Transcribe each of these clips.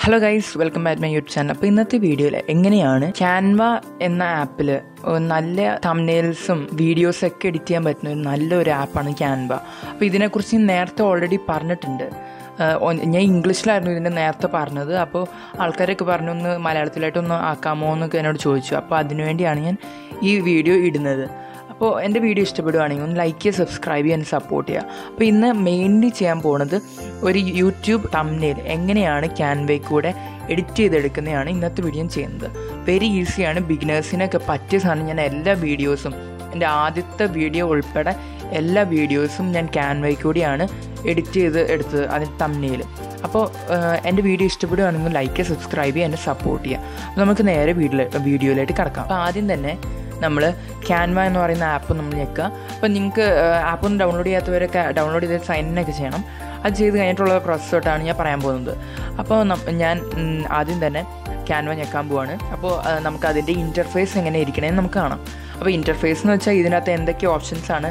hello guys welcome back my YouTube channel അപ്പോൾ ഇന്നത്തെ വീഡിയോയിൽ എങ്ങനെയാണ് ക്യാൻവ എന്ന ആപ്പിൽ നല്ല തംനെയിൽസും വീഡിയോസും ഒക്കെ എഡിറ്റ് ചെയ്യാൻ പറ്റുന്ന ഒരു നല്ലൊരു ആപ്പാണ് ക്യാൻവ അപ്പോൾ ഇതിനെക്കുറിച്ച് ഞാൻ നേരത്തെ ഓൾറെഡി പറഞ്ഞിട്ടുണ്ട് ആഹ് ഒ- ഞാൻ ഇംഗ്ലീഷിലായിരുന്നു ഇതിൻ്റെ നേരത്തെ പറഞ്ഞത് അപ്പോൾ ആൾക്കാരൊക്കെ പറഞ്ഞു ഒന്ന് മലയാളത്തിലായിട്ടൊന്ന് ആക്കാമോ എന്നൊക്കെ എന്നോട് ചോദിച്ചു അപ്പോൾ അതിനുവേണ്ടിയാണ് ഞാൻ ഈ വീഡിയോ ഇടുന്നത് അപ്പോൾ എൻ്റെ വീഡിയോ ഇഷ്ടപ്പെടുവാണെങ്കിൽ ഒന്ന് ലൈക്ക് ചെയ്യുക സബ്സ്ക്രൈബ് ചെയ്യാൻ സപ്പോർട്ട് ചെയ്യുക അപ്പോൾ ഇന്ന് മെയിൻലി ചെയ്യാൻ പോകുന്നത് ഒരു യൂട്യൂബ് തംനെയിൽ എങ്ങനെയാണ് ക്യാൻവയിൽ കൂടെ എഡിറ്റ് ചെയ്തെടുക്കുന്നതാണ് ഇന്നത്തെ വീഡിയോ ഞാൻ ചെയ്യുന്നത് വെരി ഈസിയാണ് ബിഗിനേഴ്സിനൊക്കെ പറ്റിയ സാധനം ഞാൻ എല്ലാ വീഡിയോസും എൻ്റെ ആദ്യത്തെ വീഡിയോ ഉൾപ്പെടെ എല്ലാ വീഡിയോസും ഞാൻ ക്യാൻവയിൽ കൂടിയാണ് എഡിറ്റ് ചെയ്ത് എടുത്തത് അതിന് തമ്മിൽ അപ്പോൾ എൻ്റെ വീഡിയോ ഇഷ്ടപ്പെടുകയാണെങ്കിൽ ലൈക്ക് സബ്സ്ക്രൈബ് ചെയ്യുക എന്നെ സപ്പോർട്ട് ചെയ്യുക അപ്പോൾ നമുക്ക് നേരെ വീഡിയോ വീഡിയോയിലായിട്ട് കിടക്കാം അപ്പോൾ ആദ്യം തന്നെ നമ്മൾ ക്യാൻവ എന്ന് പറയുന്ന ആപ്പ് നമ്മൾ ഞെക്കുക അപ്പോൾ നിങ്ങൾക്ക് ആപ്പ് ഒന്ന് ഡൗൺലോഡ് ചെയ്യാത്തവരൊക്കെ ഡൗൺലോഡ് ചെയ്ത് സൈൻ ഒക്കെ ചെയ്യണം അത് ചെയ്ത് കഴിഞ്ഞിട്ടുള്ള പ്രോസസ് തൊട്ടാണ് ഞാൻ പറയാൻ പോകുന്നത് അപ്പോൾ നം- ഞാൻ ഉം, ആദ്യം തന്നെ ക്യാൻവ ഞെക്കാൻ പോവാണ് അപ്പോൾ ആ, നമുക്ക് അതിൻ്റെ ഇൻ്റർഫേസ് എങ്ങനെ ഇരിക്കണമെന്ന് നമുക്ക് കാണാം അപ്പോൾ ഇൻ്റർഫേസ് എന്ന് വെച്ചാൽ ഇതിനകത്ത് എന്തൊക്കെ ഓപ്ഷൻസ് ആണ്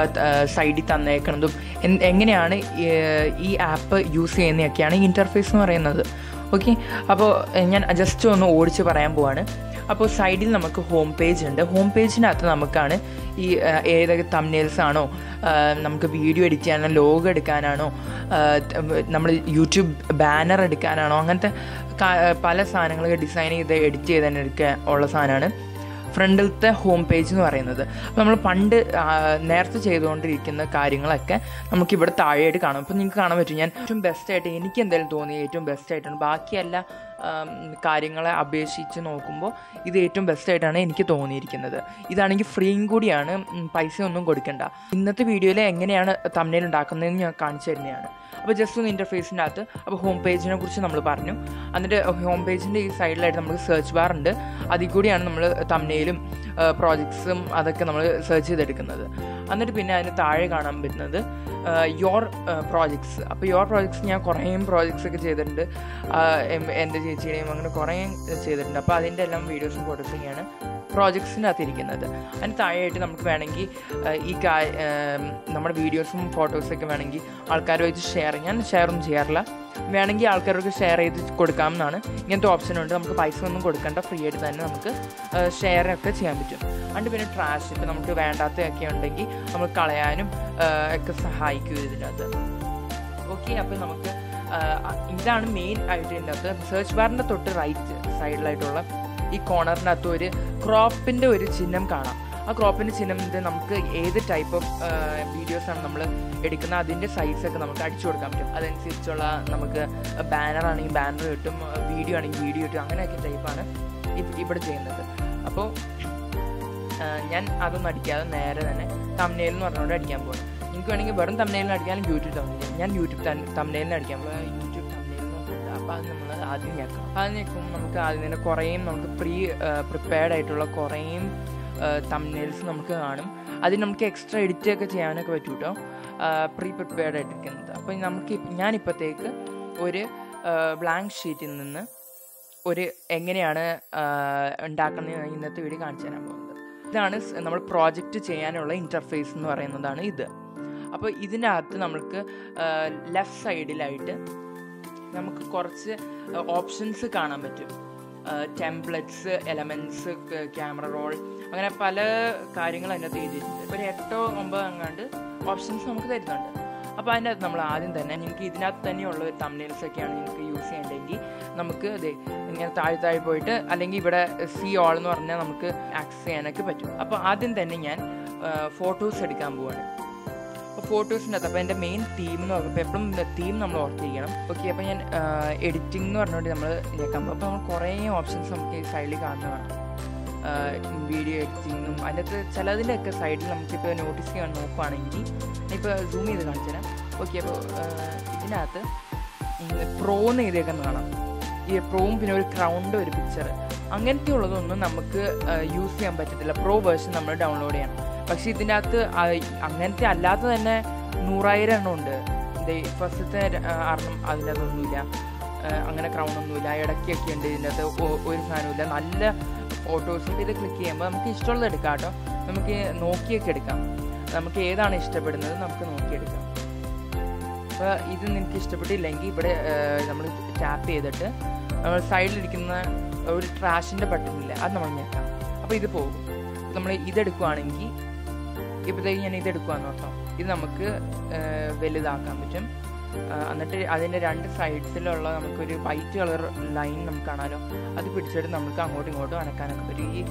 സൈഡിൽ തന്നേക്കുന്നതും എൻ- എങ്ങനെയാണ് ഈ- ഈ ആപ്പ് യൂസ് ചെയ്യുന്നതൊക്കെയാണ് ഇൻ്റർഫേസ് എന്ന് പറയുന്നത് ഓക്കെ അപ്പോൾ ഞാൻ ജസ്റ്റ് ഒന്ന് ഓടിച്ച് പറയാൻ പോവാണ് അപ്പോൾ സൈഡിൽ നമുക്ക് ഹോം പേജ് ഉണ്ട് ഹോം പേജിനകത്ത് നമുക്കാണ് ഈ ആ, ഏതൊക്കെ തമ്നെയിൽസ് ആണോ ആ, നമുക്ക് വീഡിയോ എഡിറ്റ് ചെയ്യാനോ ലോഗോ എടുക്കാനാണോ നമ്മൾ യൂട്യൂബ് ബാനർ എടുക്കാനാണോ അങ്ങനത്തെ കാ- പല സാധനങ്ങളൊക്കെ ഡിസൈൻ ചെയ്ത് എഡിറ്റ് ചെയ്തതിനൊക്കെ ഉള്ള സാധനമാണ് ഫ്രണ്ടിലത്തെ ഹോം പേജ് എന്ന് പറയുന്നത് അപ്പോൾ നമ്മൾ പണ്ട് ആ, നേരത്തെ ചെയ്തുകൊണ്ടിരിക്കുന്ന കാര്യങ്ങളൊക്കെ നമുക്ക് ഇവിടെ താഴെയായിട്ട് കാണാം അപ്പോൾ നിങ്ങൾക്ക് കാണാൻ പറ്റും ഞാൻ ഏറ്റവും ബെസ്റ്റായിട്ട് എനിക്ക് എന്തായാലും തോന്നി ഏറ്റവും ബെസ്റ്റായിട്ടാണ് ബാക്കി എല്ലാ ആം, കാര്യങ്ങളെ അപേക്ഷിച്ച് നോക്കുമ്പോൾ ഇത് ഏറ്റവും ബെസ്റ്റായിട്ടാണ് എനിക്ക് തോന്നിയിരിക്കുന്നത് ഇതാണെങ്കിൽ ഫ്രീയും കൂടിയാണ് ഉം, പൈസ ഒന്നും കൊടുക്കണ്ട ഇന്നത്തെ വീഡിയോയിൽ എങ്ങനെയാണ് തമ്മിൽ ഉണ്ടാക്കുന്നതെന്ന് ഞാൻ കാണിച്ചു തരുന്നതാണ് അപ്പോൾ ജസ്റ്റ് ഒന്ന് ഇൻ്റർഫേസിൻ്റെ അകത്ത് അപ്പോൾ ഹോം പേജിനെ കുറിച്ച് നമ്മൾ പറഞ്ഞു എന്നിട്ട് ഹോം പേജിൻ്റെ ഈ സൈഡിലായിട്ട് നമുക്ക് സെർച്ച് ബാർ ഉണ്ട് അതിൽ കൂടിയാണ് നമ്മൾ തമ്മിലും പ്രോജക്ട്സും അതൊക്കെ നമ്മൾ സെർച്ച് ചെയ്തെടുക്കുന്നത് എന്നിട്ട് പിന്നെ അതിന് താഴെ കാണാൻ പറ്റുന്നത് യോർ പ്രോജക്ട്സ് അപ്പോൾ യോർ പ്രോജക്ട്സ് ഞാൻ കുറേ പ്രോജക്ട്സ് ഒക്കെ ചെയ്തിട്ടുണ്ട് ആഹ് എം- എൻ്റെ ചേച്ചിയുടെയും അങ്ങനെ കുറേ ചെയ്തിട്ടുണ്ട് അപ്പോൾ അതിൻ്റെ എല്ലാം വീഡിയോസും ഫോട്ടോസൊക്കെയാണ് പ്രോജക്ട്സിനകത്ത് ഇരിക്കുന്നത് അതിന് താഴെയായിട്ട് നമുക്ക് വേണമെങ്കിൽ ആഹ് ഈ കാ ആം, നമ്മുടെ വീഡിയോസും ഫോട്ടോസൊക്കെ വേണമെങ്കിൽ ആൾക്കാരുമായിട്ട് ഷെയർ ഞാൻ ഷെയർ ഒന്നും ചെയ്യാറില്ല വേണമെങ്കിൽ ആൾക്കാർക്ക് ഷെയർ ചെയ്ത് കൊടുക്കാമെന്നാണ് ഇങ്ങനത്തെ ഓപ്ഷൻ ഉണ്ട് നമുക്ക് പൈസ ഒന്നും കൊടുക്കേണ്ട ഫ്രീ ആയിട്ട് തന്നെ നമുക്ക് ഷെയർ ഒക്കെ ചെയ്യാൻ പറ്റും അതുകൊണ്ട് പിന്നെ ട്രാഷ് ഇപ്പം നമുക്ക് വേണ്ടാത്തതൊക്കെ ഉണ്ടെങ്കിൽ നമ്മൾ കളയാനും ആഹ് ഒക്കെ സഹായിക്കും ഇതിനകത്ത് ഓക്കെ അപ്പോൾ നമുക്ക് ആഹ് ഇതാണ് മെയിൻ ആയിട്ട് ഇതിൻ്റെ അകത്ത് സെർച്ച് ബാറിൻ്റെ തൊട്ട് റൈറ്റ് സൈഡിലായിട്ടുള്ള ഈ കോർണറിനകത്ത് ഒരു ക്രോപ്പിൻ്റെ ഒരു ചിഹ്നം കാണാം ആ ക്രോപ്പിൻ്റെ ചിഹ്നം ഇത് നമുക്ക് ഏത് ടൈപ്പ് ഓഫ് വീഡിയോസാണ് നമ്മൾ എടുക്കുന്നത് അതിൻ്റെ സൈസൊക്കെ നമുക്ക് അടിച്ചു കൊടുക്കാൻ പറ്റും അതനുസരിച്ചുള്ള നമുക്ക് ബാനർ ആണെങ്കിൽ ബാനർ കിട്ടും വീഡിയോ ആണെങ്കിൽ വീഡിയോ കിട്ടും അങ്ങനെയൊക്കെ ടൈപ്പാണ് ഇവിടെ ചെയ്യുന്നത് അപ്പോൾ ഞാൻ അതൊന്നും അടിക്കാതെ നേരെ തന്നെ തമ്നയിൽ എന്ന് പറഞ്ഞുകൊണ്ട് അടിക്കാൻ പോകും നിങ്ങൾക്ക് വേണമെങ്കിൽ വെറും തമ്നയിലിന് അടിക്കാനും യൂട്യൂബ് തമ്മിൽ ഞാൻ യൂട്യൂബ് തമ്നയിലിന് അടിക്കാൻ പോകും യൂട്യൂബ് തമ്നയിൽ നോക്കിയിട്ട് അപ്പോൾ അത് നമ്മൾ ആദ്യം ഞെക്കാം അത് ഞെക്കുമ്പോൾ നമുക്ക് ആദ്യം തന്നെ കുറേയും നമുക്ക് പ്രീ പ്രിപ്പയർഡ് ആയിട്ടുള്ള കുറേയും തമ്നെയിൽസ് നമുക്ക് കാണും അതിന് നമുക്ക് എക്സ്ട്രാ എഡിറ്റ് ഒക്കെ ചെയ്യാനൊക്കെ പറ്റും കേട്ടോ പ്രീ പ്രിപ്പയർഡ് ആയിട്ടിരിക്കുന്നത് അപ്പോൾ നമുക്ക് ഇപ്പ- ഞാനിപ്പോഴത്തേക്ക് ഒരു ബ്ലാങ്ക് ഷീറ്റിൽ നിന്ന് ഒരു എങ്ങനെയാണ് ഉണ്ടാക്കുന്നത് ഇന്നത്തെ വീഡിയോ കാണിച്ചു തരാൻ പോകുന്നത് ഇതാണ് സ് നമ്മൾ പ്രോജക്റ്റ് ചെയ്യാനുള്ള ഇൻ്റർഫേസ് എന്ന് പറയുന്നതാണ് ഇത് അപ്പോൾ ഇതിനകത്ത് നമുക്ക് ലെഫ്റ്റ് സൈഡിലായിട്ട് നമുക്ക് കുറച്ച് ഓപ്ഷൻസ് കാണാൻ പറ്റും ടെംപ്ലറ്റ്സ് എലമെൻറ്റ്സ് ക്യാമറ റോൾ അങ്ങനെ പല കാര്യങ്ങൾ അതിനകത്ത് എഴുതിയിട്ടുണ്ട് ഇപ്പോൾ ഒരു എട്ടോ ഒമ്പതോ അങ്ങാണ്ട് ഓപ്ഷൻസ് നമുക്ക് തരുന്നുണ്ട് അപ്പോൾ അതിൻ്റെ അകത്ത് നമ്മൾ ആദ്യം തന്നെ നിങ്ങൾക്ക് ഇതിനകത്ത് തന്നെയുള്ള ഒരു തമ്മിൽസ് ഒക്കെയാണ് നിങ്ങൾക്ക് യൂസ് ചെയ്യേണ്ടതെങ്കിൽ നമുക്ക് അതെ ഇങ്ങനെ താഴെ താഴെ പോയിട്ട് അല്ലെങ്കിൽ ഇവിടെ സി ഓൾ എന്ന് പറഞ്ഞാൽ നമുക്ക് ആക്സസ് ചെയ്യാനൊക്കെ പറ്റും അപ്പോൾ ആദ്യം തന്നെ ഞാൻ ഫോട്ടോസ് എടുക്കാൻ പോവാണ് അപ്പോൾ ഫോട്ടോസിൻ്റെ അകത്ത് അപ്പോൾ എൻ്റെ മെയിൻ തീം എന്ന് പറയുമ്പോൾ എപ്പോഴും തീം നമ്മൾ ഓർത്തിരിക്കണം ഓക്കെ അപ്പോൾ ഞാൻ എഡിറ്റിംഗ് എന്ന് പറഞ്ഞുകൊണ്ട് നമ്മൾ ഞെക്കാൻ പോകും അപ്പോൾ നമ്മൾ കുറേ ഓപ്ഷൻസ് നമുക്ക് ഈ സൈഡിൽ കാണുന്നതാണ് വീഡിയോ എഡിറ്റിങ്ങും അതിൻ്റെ അകത്ത് ചിലതിൻ്റെയൊക്കെ സൈഡിൽ നമുക്കിപ്പോൾ നോട്ടീസ് ചെയ്യാൻ നോക്കുകയാണെങ്കിൽ ഇപ്പോൾ സൂം ചെയ്ത് കാണിച്ചു തരാം ഓക്കെ അപ്പോൾ ഇതിനകത്ത് പ്രോ എന്ന് എഴുതിയേക്കുന്ന കാണാം ഈ പ്രോവും പിന്നെ ഒരു ക്രൗണ്ട് ഒരു പിക്ചർ അങ്ങനത്തെ ഉള്ളതൊന്നും നമുക്ക് യൂസ് ചെയ്യാൻ പറ്റത്തില്ല പ്രോ വേർഷൻ നമ്മൾ ഡൗൺലോഡ് ചെയ്യണം പക്ഷെ ഇതിനകത്ത് ആ- അങ്ങനത്തെ അല്ലാത്ത തന്നെ നൂറായിരം എണ്ണം ഉണ്ട് ഇത് ഫസ്റ്റത്തെ ആറെണ്ണം അതിൻ്റെ അകത്തൊന്നുമില്ല ആഹ് അങ്ങനെ ക്രൗൺ ഒന്നുമില്ല ഇടയ്ക്കൊക്കെ ഉണ്ട് ഇതിൻ്റെ അകത്ത് ഒ- ഒരു സാധനമില്ല നല്ല ഫോട്ടോസും ഇത് ക്ലിക്ക് ചെയ്യുമ്പോൾ നമുക്ക് ഇഷ്ടമുള്ളത് എടുക്കാം കേട്ടോ നമുക്ക് നോക്കിയൊക്കെ എടുക്കാം നമുക്ക് ഏതാണ് ഇഷ്ടപ്പെടുന്നത് നമുക്ക് നോക്കിയെടുക്കാം അപ്പോൾ ഇത് നിനക്ക് ഇഷ്ടപ്പെട്ടില്ലെങ്കിൽ ഇവിടെ നമ്മൾ ടാപ്പ് ചെയ്തിട്ട് നമ്മൾ സൈഡിലിരിക്കുന്ന ഒരു ട്രാഷിൻ്റെ ബട്ടൺ ഇല്ല അത് നമ്മൾ ഞെക്കാം അപ്പോൾ ഇത് പോകും നമ്മൾ ഇതെടുക്കുവാണെങ്കിൽ ഇപ്പോഴത്തേക്ക് ഞാൻ ഇതെടുക്കുവാന്ന് നോക്കാം ഇത് നമുക്ക് വലുതാക്കാൻ പറ്റും എന്നിട്ട് അതിൻ്റെ രണ്ട് സൈഡ്സിലുള്ള നമുക്കൊരു വൈറ്റ് കളർ ലൈൻ നമുക്ക് കാണാമല്ലോ അത് പിടിച്ചിട്ട് നമുക്ക് അങ്ങോട്ടും ഇങ്ങോട്ടും അനക്കാനൊക്കെ പറ്റും ഈ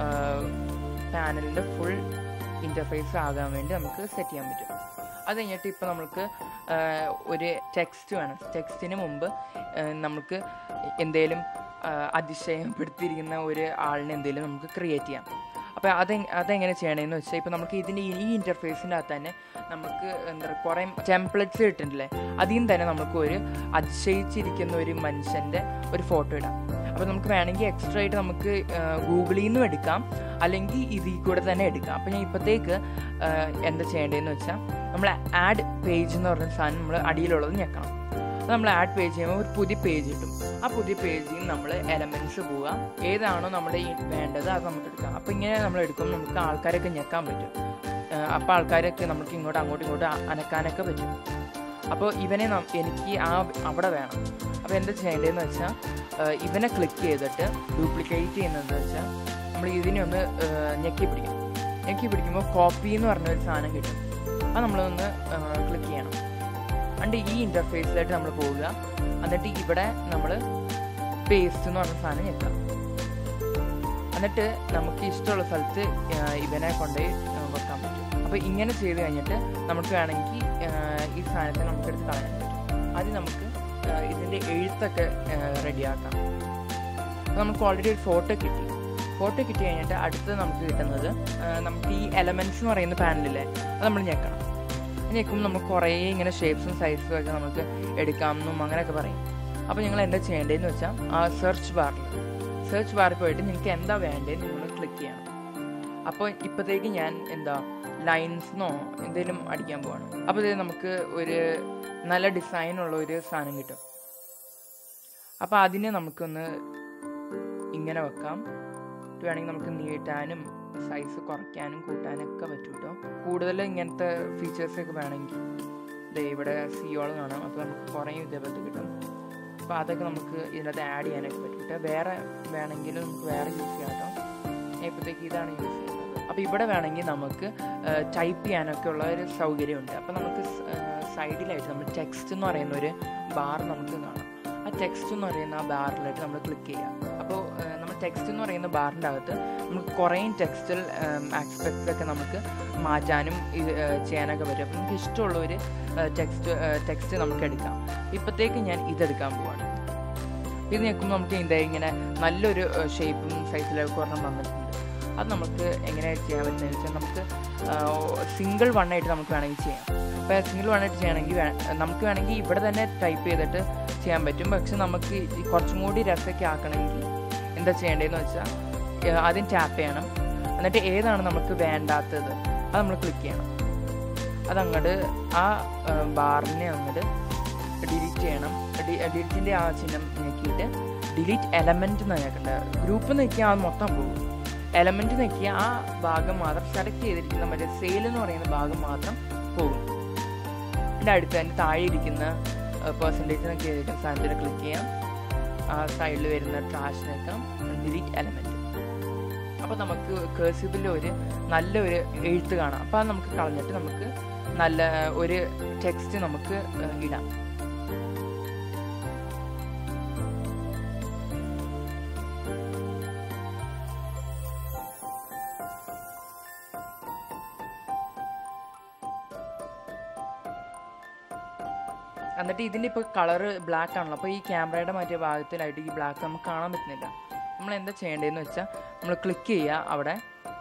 പാനലിൻ്റെ ഫുൾ ഇൻ്റർഫേസ് ആകാൻ വേണ്ടി നമുക്ക് സെറ്റ് ചെയ്യാൻ പറ്റും അത് കഴിഞ്ഞിട്ട് ഇപ്പോൾ നമുക്ക് ഒരു ടെക്സ്റ്റ് വേണം ടെക്സ്റ്റിന് മുമ്പ് നമുക്ക് എന്തേലും അതിശയപ്പെടുത്തിയിരിക്കുന്ന ഒരു ആളിനെ എന്തെങ്കിലും നമുക്ക് ക്രിയേറ്റ് ചെയ്യാം അപ്പോൾ അത് അതെങ്ങനെ ചെയ്യണമെന്ന് വെച്ചാൽ ഇപ്പോൾ നമുക്ക് ഇതിൻ്റെ ഈ ഇൻ്റർഫേസിൻ്റെ അകത്ത് തന്നെ നമുക്ക് എന്താ പറയുക കുറേ ടെംപ്ലറ്റ്സ് കിട്ടുന്നില്ലേ അതിൽ നിന്ന് തന്നെ നമുക്ക് ഒരു അതിശയിച്ചിരിക്കുന്ന ഒരു മനുഷ്യൻ്റെ ഒരു ഫോട്ടോ ഇടാം അപ്പോൾ നമുക്ക് വേണമെങ്കിൽ എക്സ്ട്രാ ആയിട്ട് നമുക്ക് ഗൂഗിളിൽ നിന്നും എടുക്കാം അല്ലെങ്കിൽ ഇതിൽ കൂടെ തന്നെ എടുക്കാം അപ്പോൾ ഞാൻ ഇപ്പോഴത്തേക്ക് എന്താ ചെയ്യേണ്ടതെന്ന് വെച്ചാൽ നമ്മൾ ആഡ് പേജ് എന്ന് പറഞ്ഞ സാധനം നമ്മൾ അടിയിലുള്ളത് ഞെക്കണം അപ്പോൾ നമ്മൾ ആഡ് പേജ് ചെയ്യുമ്പോൾ ഒരു പുതിയ പേജ് കിട്ടും ആ പുതിയ പേജിൽ നിന്ന് നമ്മൾ എലമെൻറ്റ്സ് പോവുക ഏതാണോ നമ്മുടെ ഈ വേണ്ടത് അത് നമുക്ക് എടുക്കാം അപ്പോൾ ഇങ്ങനെ നമ്മൾ എടുക്കുമ്പോൾ നമുക്ക് ആൾക്കാരൊക്കെ ഞെക്കാൻ പറ്റും അപ്പോൾ ആൾക്കാരൊക്കെ നമുക്ക് ഇങ്ങോട്ട് അങ്ങോട്ടും ഇങ്ങോട്ട് അനക്കാനൊക്കെ പറ്റും അപ്പോൾ ഇവനെ എനിക്ക് ആ അവിടെ വേണം അപ്പോൾ എന്താ ചെയ്യേണ്ടതെന്ന് വെച്ചാൽ ഇവനെ ക്ലിക്ക് ചെയ്തിട്ട് ഡ്യൂപ്ലിക്കേറ്റ് ചെയ്യുന്നത് വെച്ചാൽ നമ്മൾ ഇതിനെ ഒന്ന് ഞെക്കി പിടിക്കണം ഞെക്കി പിടിക്കുമ്പോൾ കോപ്പി എന്ന് പറഞ്ഞ ഒരു സാധനം കിട്ടും അത് നമ്മളൊന്ന് ക്ലിക്ക് ചെയ്യണം അണ്ട് ഈ ഇൻ്റർഫേസിലായിട്ട് നമ്മൾ പോവുക എന്നിട്ട് ഇവിടെ നമ്മൾ പേസ്റ്റ് എന്ന് പറഞ്ഞ സാധനം ഞെക്കാം എന്നിട്ട് നമുക്ക് ഇഷ്ടമുള്ള സ്ഥലത്ത് ഇവനെ കൊണ്ടുപോയി വെക്കാൻ പറ്റും അപ്പോൾ ഇങ്ങനെ ചെയ്ത് കഴിഞ്ഞിട്ട് നമുക്ക് വേണമെങ്കിൽ ഈ സാധനത്തെ നമുക്ക് എടുത്ത് കളയാൻ പറ്റും ആദ്യം നമുക്ക് ഇതിൻ്റെ എഴുത്തൊക്കെ റെഡിയാക്കാം അപ്പോൾ നമുക്ക് ഓൾറെഡി ഒരു ഫോട്ടോ കിട്ടി ഫോട്ടോ കിട്ടി കഴിഞ്ഞിട്ട് അടുത്ത് നമുക്ക് കിട്ടുന്നത് നമുക്ക് ഈ എലമെൻറ്റ്സ് എന്ന് പറയുന്ന പാനലില്ലേ അത് നമ്മൾ ഞെക്കണം ഞെക്കുമ്പോൾ നമുക്ക് കുറേ ഇങ്ങനെ ഷേപ്സും സൈസും ഒക്കെ നമുക്ക് എടുക്കാമെന്നും അങ്ങനെയൊക്കെ പറയും അപ്പോൾ നിങ്ങൾ എന്താ ചെയ്യേണ്ടതെന്ന് വെച്ചാൽ ആ സെർച്ച് ബാറിൽ സെർച്ച് ബാറിൽ പോയിട്ട് നിങ്ങൾക്ക് എന്താ വേണ്ടതെന്ന് നിങ്ങൾ ക്ലിക്ക് ചെയ്യണം അപ്പോൾ ഇപ്പോഴത്തേക്ക് ഞാൻ എന്താ ലൈൻസ്ന്നോ എന്തെങ്കിലും അടിക്കാൻ പോവാണ് അപ്പോൾ ഇത് നമുക്ക് ഒരു നല്ല ഡിസൈനുള്ള ഒരു സാധനം കിട്ടും അപ്പോൾ അതിനെ നമുക്കൊന്ന് ഇങ്ങനെ വെക്കാം വേണമെങ്കിൽ നമുക്ക് നീട്ടാനും സൈസ് കുറയ്ക്കാനും കൂട്ടാനൊക്കെ പറ്റും കേട്ടോ കൂടുതൽ ഇങ്ങനത്തെ ഫീച്ചേഴ്സൊക്കെ വേണമെങ്കിൽ ദേ ഇവിടെ സിയോൾ കാണാം അപ്പോൾ നമുക്ക് കുറേ ഇതേപോലത്തെ കിട്ടും അപ്പോൾ അതൊക്കെ നമുക്ക് ഇതിനകത്ത് ആഡ് ചെയ്യാനൊക്കെ പറ്റും കേട്ടോ വേറെ വേണമെങ്കിൽ നമുക്ക് വേറെ യൂസ് ചെയ്യാം കേട്ടോ ഞാൻ ഇപ്പോഴത്തേക്ക് ഇതാണ് യൂസ് ചെയ്യുന്നത് അപ്പോൾ ഇവിടെ വേണമെങ്കിൽ നമുക്ക് ടൈപ്പ് ചെയ്യാനൊക്കെ ഉള്ള ഒരു സൗകര്യമുണ്ട് അപ്പോൾ നമുക്ക് സൈഡിലായിട്ട് നമ്മൾ ടെക്സ്റ്റ് എന്ന് പറയുന്ന ഒരു ബാർ നമുക്ക് കാണാം ആ ടെക്സ്റ്റ് എന്ന് പറയുന്ന ആ ബാറിലായിട്ട് നമ്മൾ ക്ലിക്ക് ചെയ്യാം അപ്പോൾ നമ്മൾ ടെക്സ്റ്റ് എന്ന് പറയുന്ന ബാറിൻ്റെ അകത്ത് നമുക്ക് കുറേ ടെക്സ്റ്റൽ ആസ്പെക്ട്സ് ഒക്കെ നമുക്ക് മാറ്റാനും ഇത് ചെയ്യാനൊക്കെ പറ്റും അപ്പോൾ നമുക്ക് ഇഷ്ടമുള്ള ഒരു ടെക്സ്റ്റ് ടെക്സ്റ്റ് നമുക്ക് എടുക്കാം ഇപ്പോഴത്തേക്ക് ഞാൻ ഇതെടുക്കാൻ പോവാണ് ഇത് നിൽക്കുമ്പോൾ നമുക്ക് ഇതിൻ്റെ ഇങ്ങനെ നല്ലൊരു ഷേപ്പും സൈസിലൊക്കെ ഒരെണ്ണം വന്നിട്ടുണ്ട് അത് നമുക്ക് എങ്ങനെ ചെയ്യാൻ പറ്റുന്നത് വെച്ചാൽ നമുക്ക് സിംഗിൾ വണ്ണായിട്ട് നമുക്ക് വേണമെങ്കിൽ ചെയ്യാം അപ്പോൾ സിംഗിൾ വണ്ണായിട്ട് ചെയ്യണമെങ്കിൽ നമുക്ക് വേണമെങ്കിൽ ഇവിടെ തന്നെ ടൈപ്പ് ചെയ്തിട്ട് ചെയ്യാൻ പറ്റും പക്ഷെ നമുക്ക് കുറച്ചും കൂടി രസമൊക്കെ ആക്കണമെങ്കിൽ എന്താ ചെയ്യേണ്ടതെന്ന് വെച്ചാൽ ആദ്യം ടാപ്പ് ചെയ്യണം എന്നിട്ട് ഏതാണ് നമുക്ക് വേണ്ടാത്തത് അത് നമ്മൾ ക്ലിക്ക് ചെയ്യണം അതങ്ങോട്ട് ആ ബാറിനെ അങ്ങോട്ട് ഡിലീറ്റ് ചെയ്യണം ഡിലീറ്റിൻ്റെ ആ ചിഹ്നം നോക്കിയിട്ട് ഡിലീറ്റ് എലമെൻറ്റ് എന്ന് നോക്കേണ്ടത് ഗ്രൂപ്പ് നോക്കിയാൽ അത് മൊത്തം പോകും എലമെൻറ്റ് നോക്കിയാൽ ആ ഭാഗം മാത്രം സെലക്ട് ചെയ്തിരിക്കുന്ന മറ്റേ സെയിൽ എന്ന് പറയുന്ന ഭാഗം മാത്രം പോകും എൻ്റെ അടുത്ത് തന്നെ താഴെ ഇരിക്കുന്ന പെർസെൻറ്റേജ് എന്നൊക്കെ ചെയ്തിരിക്കുന്ന സാധനത്തിൽ ക്ലിക്ക് ചെയ്യാം ആ സൈഡിൽ വരുന്ന ട്രാഷ് നോക്കാം ഡിലീറ്റ് എലമെൻറ്റ് അപ്പോൾ നമുക്ക് കേഴ്സിബിൽ ഒരു നല്ല ഒരു എഴുത്ത് കാണാം അപ്പോൾ അത് നമുക്ക് കളഞ്ഞിട്ട് നമുക്ക് നല്ല ഒരു ടെക്സ്റ്റ് നമുക്ക് ഇടാം എന്നിട്ട് ഇതിൻ്റെ ഇപ്പോൾ കളറ് ബ്ലാക്ക് ആണല്ലോ അപ്പോൾ ഈ ക്യാമറയുടെ മറ്റേ ഭാഗത്തിലായിട്ട് ഈ ബ്ലാക്ക് നമുക്ക് കാണാൻ പറ്റുന്നില്ല നമ്മൾ എന്താ ചെയ്യേണ്ടതെന്ന് വെച്ചാൽ നമ്മൾ ക്ലിക്ക് ചെയ്യുക അവിടെ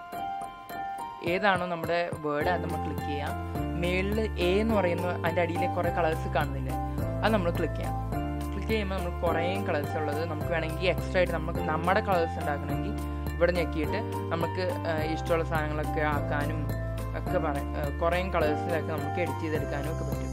ഏതാണോ നമ്മുടെ വേർഡ് അത് നമ്മൾ ക്ലിക്ക് ചെയ്യുക മേളിൽ എ എന്ന് പറയുന്ന അതിൻ്റെ അടിയിൽ കുറേ കളേഴ്സ് കാണുന്നില്ലേ അത് നമ്മൾ ക്ലിക്ക് ചെയ്യാം ക്ലിക്ക് ചെയ്യുമ്പോൾ നമ്മൾ കുറേ കളേഴ്സ് ഉള്ളത് നമുക്ക് വേണമെങ്കിൽ എക്സ്ട്രാ ആയിട്ട് നമുക്ക് നമ്മുടെ കളേഴ്സ് ഉണ്ടാക്കണമെങ്കിൽ ഇവിടെ ഞെക്കിയിട്ട് നമുക്ക് ഇഷ്ടമുള്ള സാധനങ്ങളൊക്കെ ആക്കാനും ഒക്കെ പറയാം കുറേ കളേഴ്സിലൊക്കെ നമുക്ക് എഡിറ്റ് ചെയ്തെടുക്കാനും ഒക്കെ പറ്റും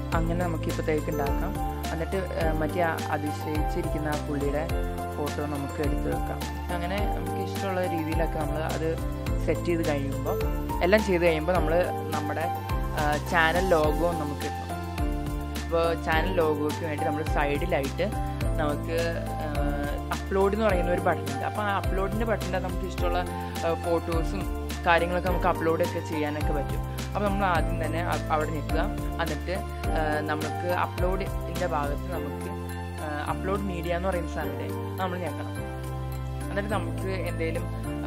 അങ്ങനെ നമുക്ക് ഇപ്പോഴത്തേക്ക് ഉണ്ടാക്കാം എന്നിട്ട് ആ, മറ്റേ ആ അതിശയിച്ചിരിക്കുന്ന ആ പുള്ളിയുടെ ഫോട്ടോ നമുക്ക് എടുത്ത് വെക്കാം അങ്ങനെ നമുക്ക് ഇഷ്ടമുള്ള രീതിയിലൊക്കെ നമ്മൾ അത് സെറ്റ് ചെയ്ത് കഴിയുമ്പോൾ എല്ലാം ചെയ്ത് കഴിയുമ്പോൾ നമ്മൾ നമ്മുടെ ചാനൽ ലോഗോ നമുക്ക് കിട്ടണം ഇപ്പോൾ ചാനൽ ലോഗോയ്ക്ക് വേണ്ടി നമ്മൾ സൈഡിലായിട്ട് നമുക്ക് അപ്ലോഡ് എന്ന് പറയുന്ന ഒരു ബട്ടൺ ഉണ്ട് അപ്പോൾ ആ അപ്ലോഡിൻ്റെ ബട്ടണിൽ നമുക്ക് ഇഷ്ടമുള്ള ഫോട്ടോസും കാര്യങ്ങളൊക്കെ നമുക്ക് അപ്ലോഡ് ഒക്കെ ചെയ്യാനൊക്കെ പറ്റും അപ്പോൾ നമ്മൾ ആദ്യം തന്നെ അ- അവിടെ നിൽക്കുക എന്നിട്ട് ആ, നമുക്ക് അപ്ലോഡിൻ്റെ ഭാഗത്ത് നമുക്ക് അപ്ലോഡ് മീഡിയ എന്ന് പറയുന്ന സാധനത്തെ നമ്മൾ ഞെക്കണം എന്നിട്ട് നമുക്ക് എന്തെങ്കിലും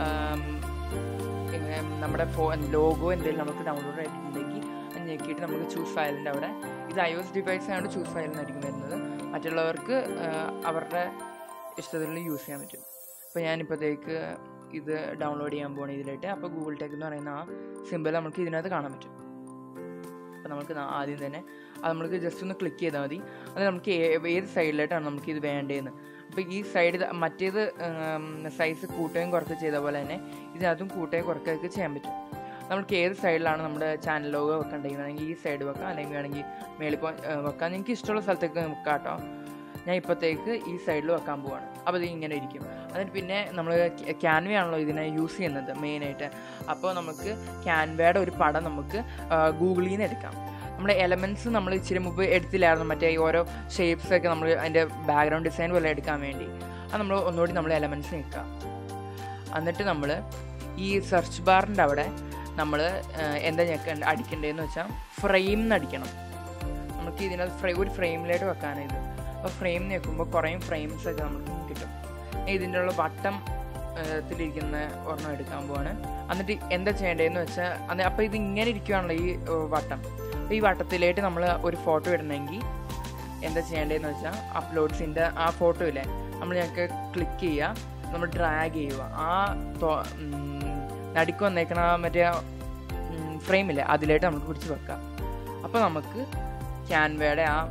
നമ്മുടെ ഫോ ലോഗോ എന്തെങ്കിലും നമുക്ക് ഡൗൺലോഡ് ആയിട്ടുണ്ടെങ്കിൽ അത് ഞെക്കിയിട്ട് നമുക്ക് ചൂസ് ഫയലിൻ്റെ അവിടെ ഇത് ഐ എസ് ഡിവൈസ് ആയതുകൊണ്ട് ചൂസ് ഫയലിനായിരിക്കും വരുന്നത് മറ്റുള്ളവർക്ക് ആ, അവരുടെ ഇഷ്ടത്തിൽ യൂസ് ചെയ്യാൻ പറ്റും അപ്പോൾ ഞാനിപ്പോഴത്തേക്ക് ഇത് ഡൗൺലോഡ് ചെയ്യാൻ പോകണം ഇതിലായിട്ട് അപ്പോൾ ഗൂഗിൾ ടെക് എന്ന് പറയുന്ന ആ സിമ്പിൾ നമുക്ക് ഇതിനകത്ത് കാണാൻ പറ്റും അപ്പോൾ നമുക്ക് ന- ആദ്യം തന്നെ അത് നമുക്ക് ജസ്റ്റ് ഒന്ന് ക്ലിക്ക് ചെയ്താൽ മതി അത് നമുക്ക് ഏ- ഏത് സൈഡിലായിട്ടാണ് നമുക്ക് ഇത് വേണ്ടതെന്ന് അപ്പോൾ ഈ സൈഡ് മറ്റേത് സൈസ് കൂട്ടുകയും കുറയ്ക്കുകയും ചെയ്ത പോലെ തന്നെ ഇതിനകത്തും കൂട്ടുകയും കുറയ്ക്കുകയൊക്കെ ചെയ്യാൻ പറ്റും നമുക്ക് ഏത് സൈഡിലാണ് നമ്മുടെ ചാനൽ ലോഗോ വെക്കേണ്ടത് വേണമെങ്കിൽ ഈ സൈഡ് വെക്കാം അല്ലെങ്കിൽ വേണമെങ്കിൽ മേളിൽ പോ ഏ, വെക്കാം നിങ്ങൾക്ക് ഇഷ്ടമുള്ള സ്ഥലത്തേക്ക് വെക്കാം കേട്ടോ ഞാൻ ഇപ്പോഴത്തേക്ക് ഈ സൈഡിൽ വെക്കാൻ പോവാണ് അപ്പോൾ ഇത് ഇങ്ങനെ ഇരിക്കും എന്നിട്ട് പിന്നെ നമ്മൾ ക്യാൻവയാണല്ലോ ഇതിനെ യൂസ് ചെയ്യുന്നത് മെയിനായിട്ട് അപ്പോൾ നമുക്ക് ക്യാൻവയുടെ ഒരു പടം നമുക്ക് ഗൂഗിളിൽ നിന്ന് എടുക്കാം നമ്മുടെ എലമെൻറ്റ്സ് നമ്മൾ ഇച്ചിരി മുമ്പ് എടുത്തില്ലായിരുന്നു മറ്റേ ഈ ഓരോ ഷേപ്സ് ഒക്കെ നമ്മൾ അതിൻ്റെ ബാക്ക്ഗ്രൗണ്ട് ഡിസൈൻ പോലെ എടുക്കാൻ വേണ്ടി അത് നമ്മൾ ഒന്നുകൂടി നമ്മൾ എലമെൻറ്റ്സ് നിൽക്കാം എന്നിട്ട് നമ്മൾ ഈ സെർച്ച് ബാറിൻ്റെ അവിടെ നമ്മൾ എന്താ ഞെക്ക അടിക്കേണ്ടതെന്ന് വെച്ചാൽ ഫ്രെയിം എന്ന് അടിക്കണം നമുക്ക് ഇതിനകത്ത് ഫ്രേ ഒരു ഫ്രെയിമിലായിട്ട് വെക്കാനാണ് ഇത് അപ്പോൾ ഫ്രെയിം ഞെക്കുമ്പോൾ കുറേ ഫ്രെയിംസ് ഒക്കെ നമുക്ക് കിട്ടും ഇതിൻ്റെ ഉള്ള വട്ടം ത്തിലിരിക്കുന്ന ഒരെണ്ണം എടുക്കാൻ പോവാണ് എന്നിട്ട് എന്താ ചെയ്യേണ്ടതെന്ന് വെച്ചാൽ അത് അപ്പോൾ ഇത് ഇങ്ങനെ ഇരിക്കുകയാണല്ലോ ഈ ഏഹ്, വട്ടം അപ്പോൾ ഈ വട്ടത്തിലായിട്ട് നമ്മൾ ഒരു ഫോട്ടോ ഇടണമെങ്കിൽ എന്താ ചെയ്യേണ്ടതെന്ന് വെച്ചാൽ അപ്ലോഡ്സിൻ്റെ ആ ഫോട്ടോ ഇല്ലേ നമ്മൾ ഞങ്ങൾക്ക് ക്ലിക്ക് ചെയ്യുക നമ്മൾ ഡ്രാഗ് ചെയ്യുക ആ തോ- ഉം, നടുക്ക് വന്നേക്കണ ആ മറ്റേ ഫ്രെയിമില്ലേ അതിലായിട്ട് നമുക്ക് പിടിച്ച് വെക്കാം അപ്പോൾ നമുക്ക് ക്യാൻവയുടെ ആ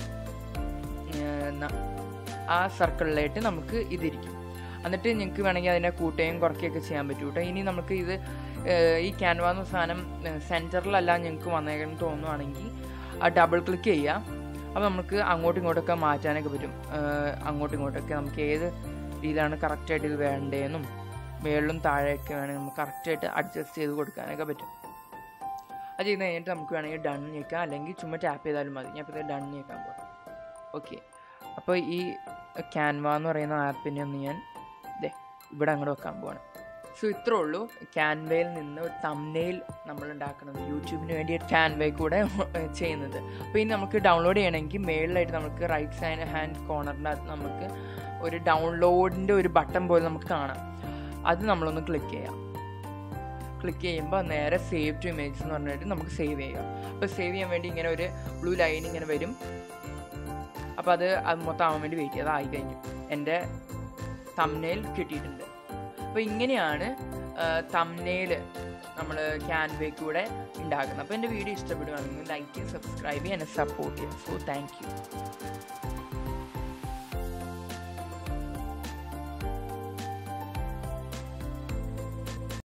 ഏർ, ന- ആ സർക്കിളിലായിട്ട് നമുക്ക് ഇതിരിക്കും എന്നിട്ട് നിങ്ങൾക്ക് വേണമെങ്കിൽ അതിനെ കൂട്ടുകയും കുറയ്ക്കുകയൊക്കെ ചെയ്യാൻ പറ്റും കേട്ടോ ഇനി നമുക്ക് ഇത് ഏർ, ഈ ക്യാൻവ എന്ന സാധനം സെൻറ്ററിലല്ല ഞങ്ങൾക്ക് വന്നേക്കെന്ന് തോന്നുവാണെങ്കിൽ ആ ഡബിൾ ക്ലിക്ക് ചെയ്യുക അപ്പോൾ നമുക്ക് അങ്ങോട്ടും ഇങ്ങോട്ടൊക്കെ മാറ്റാനൊക്കെ പറ്റും ഏർ, അങ്ങോട്ടും ഇങ്ങോട്ടൊക്കെ നമുക്ക് ഏത് രീതിയിലാണ് കറക്റ്റായിട്ട് ഇത് വേണ്ടതെന്നും മേളിലും താഴെയൊക്കെ വേണമെങ്കിൽ നമുക്ക് കറക്റ്റായിട്ട് അഡ്ജസ്റ്റ് ചെയ്ത് കൊടുക്കാനൊക്കെ പറ്റും അത് ചെയ്ത് കഴിഞ്ഞിട്ട് നമുക്ക് വേണമെങ്കിൽ ഡൺ ഞെക്കാം അല്ലെങ്കിൽ ചുമ്മാ ടാപ്പ് ചെയ്താലും മതി ഞാൻ ഇപ്പോൾ ഡൺ ഞെക്കാൻ പോകാം ഓക്കെ അപ്പോൾ ഈ ക്യാൻവ എന്ന് പറയുന്ന ആപ്പിനെ ഒന്ന് ഞാൻ ദേ ഇവിടെ അങ്ങോട്ട് വെക്കാൻ പോവാണ് സോ ഇത്രേ ഉള്ളൂ ക്യാൻവയിൽ നിന്ന് ഒരു തമ്നെയിൽ നമ്മൾ ഉണ്ടാക്കുന്നത് യൂട്യൂബിന് വേണ്ടി ക്യാൻവേ കൂടെ ചെയ്യുന്നത് അപ്പോൾ ഇനി നമുക്ക് ഡൗൺലോഡ് ചെയ്യണമെങ്കിൽ മേളിലായിട്ട് നമുക്ക് റൈറ്റ് സൈഡ് ഹാൻഡ് കോർണറിൻ്റെ അകത്ത് നമുക്ക് ഒരു ഡൗൺലോഡിൻ്റെ ഒരു ബട്ടൺ പോലെ നമുക്ക് കാണാം അത് നമ്മളൊന്ന് ക്ലിക്ക് ചെയ്യാം ക്ലിക്ക് ചെയ്യുമ്പോൾ നേരെ സേവ് ടു ഇമേജ് എന്ന് പറഞ്ഞിട്ട് നമുക്ക് സേവ് ചെയ്യാം അപ്പോൾ സേവ് ചെയ്യാൻ വേണ്ടി ഇങ്ങനെ ഒരു ബ്ലൂ ലൈൻ ഇങ്ങനെ വരും അപ്പോൾ അത് അത് മൊത്തം ആവാൻ വേണ്ടി വെയിറ്റ് ചെയ്ത് ആയി കഴിഞ്ഞു എൻ്റെ തമ്നെയിൽ കിട്ടിയിട്ടുണ്ട് അപ്പോൾ ഇങ്ങനെയാണ് തമ്നെയിൽ നമ്മൾ ക്യാൻവേ കൂടെ ഉണ്ടാക്കുന്നത് അപ്പോൾ എൻ്റെ വീഡിയോ ഇഷ്ടപ്പെടുകയാണെങ്കിൽ ലൈക്ക് ചെയ്യുക സബ്സ്ക്രൈബ് ചെയ്യുക എന്നെ സപ്പോർട്ട് ചെയ്യുക സോ താങ്ക് യു